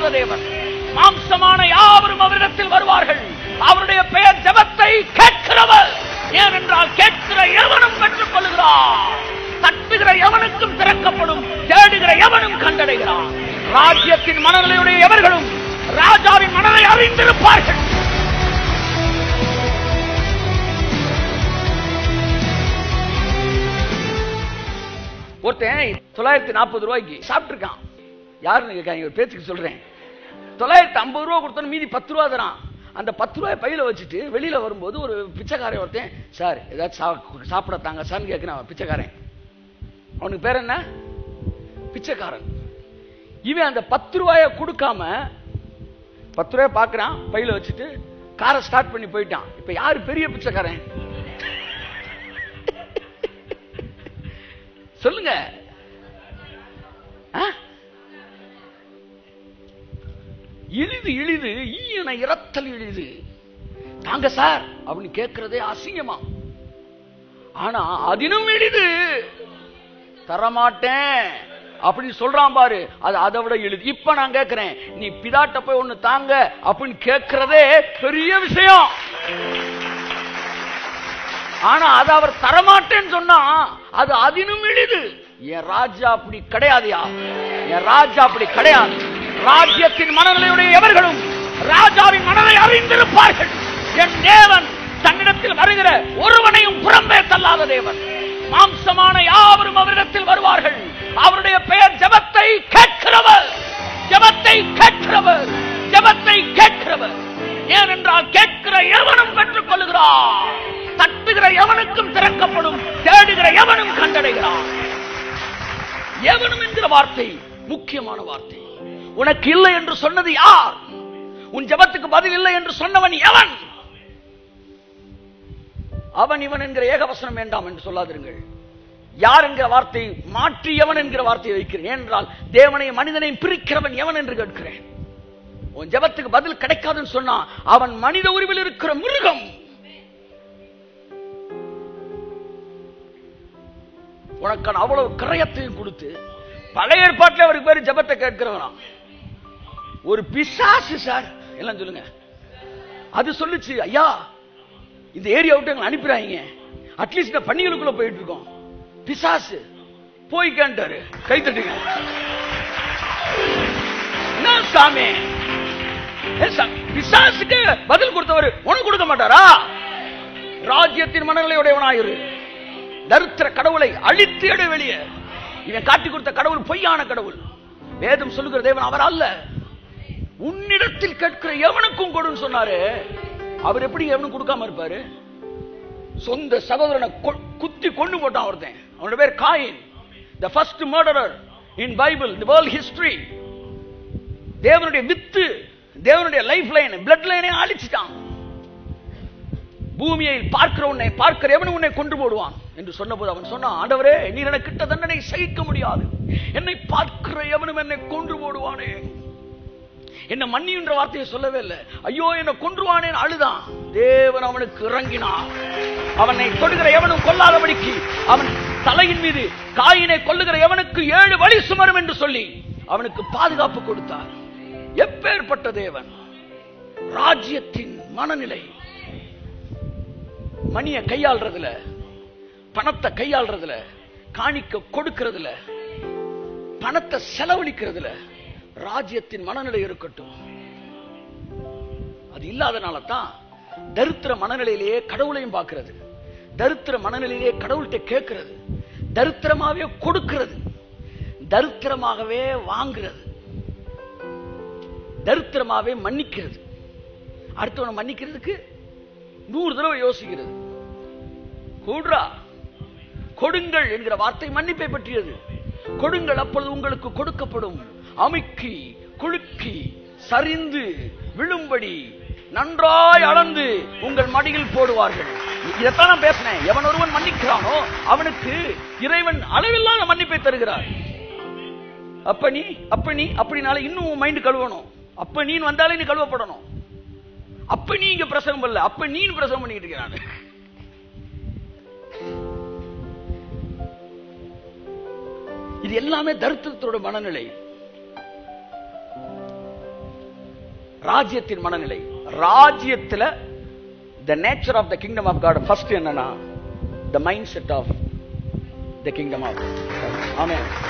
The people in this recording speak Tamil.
தள்ளாத தேவன் மாம்சமான யாவரும் அவரிடத்தில் வருவார்கள் அவருடைய பெயர் ஜெபத்தை கேட்கிறவர் ஏனென்றால் கேட்கிற எவனும் பெற்றுக் கொள்கிறார் தட்டுகிற எவனுக்கும் திறக்கப்படும் தேடுகிற எவனும் கண்டடைகிறான் ராஜ்யத்தின் மனநிலையுடைய எவர்களும் ராஜாவின் மனதை அறிந்திருப்பார்கள் ஒருத்தன் தொள்ளாயிரத்தி நாற்பது ரூபாய்க்கு சாப்பிட்டுருக்கான் யாருன்னு கேட்காங்க ஒரு பேச்சுக்கு சொல்றேன் தொள்ளாயிரத்தி ஐம்பது ரூபா கொடுத்தோன்னு மீதி பத்து ரூபா தரான் அந்த பத்து ரூபாய் பையில வச்சுட்டு வெளியில வரும்போது ஒரு பிச்சைக்காரன் ஒருத்தன் சார் ஏதாச்சும் சா- சாப்பிட தாங்க சார்னு கேட்கிறான் அவன் பிச்சைக்காரன் அவனுக்கு பேர் என்ன பிச்சைக்காரன் இவன் அந்த பத்து ரூபாய கொடுக்காம பத்து ரூபாய் பார்க்கறான் பையில வச்சுட்டு காரை ஸ்டார்ட் பண்ணி போயிட்டான் இப்ப யாரு பெரிய பிச்சைக்காரன் சொல்லுங்க ஆ? இழிது இழிது ஈயன இரத்தல் இழிது தாங்க சார் அப்படின்னு கேட்கிறதே அசிங்கமா ஆனா அதினும் எளிது தரமாட்டேன் அப்படின்னு சொல்றான் பாரு அது அதை விட எளிது இப்ப நான் கேட்கிறேன் நீ பிதாட்ட போய் ஒண்ணு தாங்க அப்படின்னு கேட்கிறதே பெரிய விஷயம் ஆனா அது அவர் தரமாட்டேன்னு சொன்னா அது அதினும் எளிது என் ராஜா அப்படி கிடையாதுயா என் ராஜா அப்படி கிடையாது ராஜ்யத்தின் மனநிலையுடைய எவர்களும் ராஜாவின் மனதை அறிந்திருப்பார்கள் என் தேவன் தன்னிடத்தில் வருகிற ஒருவனையும் புறம்பே தள்ளாத தேவன் மாம்சமான யாவரும் அவரிடத்தில் வருவார்கள் அவருடைய பெயர் ஜெபத்தை கேட்கிறவர் ஜெபத்தை கேட்கிறவர் ஜெபத்தை கேட்கிறவர் ஏனென்றால் கேட்கிற எவனும் பெற்றுக் கொள்கிறார் தட்டுகிற எவனுக்கும் திறக்கப்படும் தேடுகிற எவனும் கண்டடைகிறான் எவனும் என்கிற வார்த்தை முக்கியமான வார்த்தை உனக்கு இல்லை என்று சொன்னது யார் உன் ஜெபத்துக்கு பதில் இல்லை என்று சொன்னவன் எவன் அவன் இவன் என்கிற ஏகவசனம் வேண்டாம் என்று சொல்லாதிருங்கள் யார் என்கிற வார்த்தை மாற்றி எவன் என்கிற வார்த்தையை வைக்கிறேன் ஏனென்றால் தேவனை மனிதனை பிரிக்கிறவன் எவன் என்று கேட்கிறேன் உன் ஜெபத்துக்கு பதில் கிடைக்காதுன்னு சொன்னா அவன் மனித உருவில் இருக்கிற மிருகம் உனக்கான அவ்வளவு கிரயத்தையும் கொடுத்து பழைய ஏற்பாட்டில் அவருக்கு பேரு ஜெபத்தை கேட்கிறவனா ஒரு பிசாசு சார் எல்லாம் சொல்லுங்க அது சொல்லுச்சு ஐயா இந்த ஏரியா விட்டு எங்களை அனுப்பிடுறாங்க அட்லீஸ்ட் இந்த பணிகளுக்குள்ள போயிட்டு இருக்கோம் பிசாசு போய் கேண்டாரு கை தட்டுங்க என்ன சாமி ஏ சா- பிசாசுக்கு பதில் கொடுத்தவர் உனக்கு கொடுக்க மாட்டாரா ராஜ்யத்தின் மனநிலையுடையவனாயிரு தரித்திர கடவுளை அழித்து எடு வெளியே இவன் காட்டி கொடுத்த கடவுள் பொய்யான கடவுள் வேதம் சொல்லுகிற தேவன் அவர் அல்ல உன்னிடத்தில் கேட்கிற எவனுக்கும் கொடுன்னு சொன்னாரு அவர் எப்படி எவனும் கொடுக்காம இருப்பாரு சொந்த சகோதரனை கொ- குத்தி கொண்டு போட்டான் ஒருத்தன் அவனோட பேர் Cain the first murderer in Bible the world history தேவனுடைய வித்து தேவனுடைய லைஃப் லைன் பிளட் லைனை அழிச்சிட்டான் பூமியை பார்க்கிற உன்னை பார்க்கிற எவனும் உன்னை கொண்டு போடுவான் என்று சொன்னபோது அவன் சொன்னான் ஆண்டவரே நீர் எனக்கு கிட்ட தண்டனை சகிக்க முடியாது என்னை பார்க்கிற எவனும் என்னை கொன்று போடுவானே என்ன மன்னின்ற வார்த்தையை சொல்லவே இல்லை ஐயோ என்னை கொன்றுவானேன்னு அழுதான் தேவன் அவனுக்கு இறங்கினான் அவனை தொடுகிற எவனும் கொல்லாதபடிக்கு அவன் தலையின் மீது காயினை கொல்லுகிற எவனுக்கு ஏழு வழி சுமரும் என்று சொல்லி அவனுக்கு பாதுகாப்பு கொடுத்தார் எப்பேற்பட்ட தேவன் ராஜ்யத்தின் மனநிலை மணியை கையாள்றதுல பணத்தை கையாள்றதுல காணிக்க கொடுக்கிறதுல பணத்தை செலவழிக்கிறதுல ராஜ்யத்தின் மனநிலை இருக்கட்டும் அது இல்லாதனால தான் தரித்திர மனநிலையிலேயே கடவுளையும் பார்க்கிறது தரித்திர மனநிலையிலேயே கடவுள்கிட்ட கேட்கிறது தரித்திரமாவே கொடுக்கிறது தரித்திரமாகவே வாங்குறது தரித்திரமாவே மன்னிக்கிறது அடுத்தவனை மன்னிக்கிறதுக்கு நூறு தடவை யோசிக்கிறது கூடுறா கொடுங்கள் என்கிற வார்த்தை மன்னிப்பை பற்றியது கொடுங்கள் அப்பொழுது உங்களுக்கு கொடுக்கப்படும் அமுக்கி குலுக்கி சரிந்து விழும்படி நன்றாய் அளந்து உங்கள் மடியில் போடுவார்கள் இதைத்தான் நான் பேசினேன் எவன் ஒருவன் மன்னிக்கிறானோ அவனுக்கு இறைவன் அளவில்லாத மன்னிப்பை தருகிறார் அப்ப நீ அப்ப நீ அப்படினால இன்னும் உன் மைண்ட் கழுவணும் அப்ப நீ வந்தாலே நீ கழுவப்படணும் அப்ப நீ இங்க பிரசவம் பண்ணல அப்ப நீ பிரசவம் பண்ணிக்கிட்டு இருக்கிறான் இது எல்லாமே தரித்திரத்தோட மனநிலை ராஜ்யத்தின் மனநிலை ராஜ்யத்துல the nature of the kingdom of God first என்னன்னா the mind set of the kingdom of amen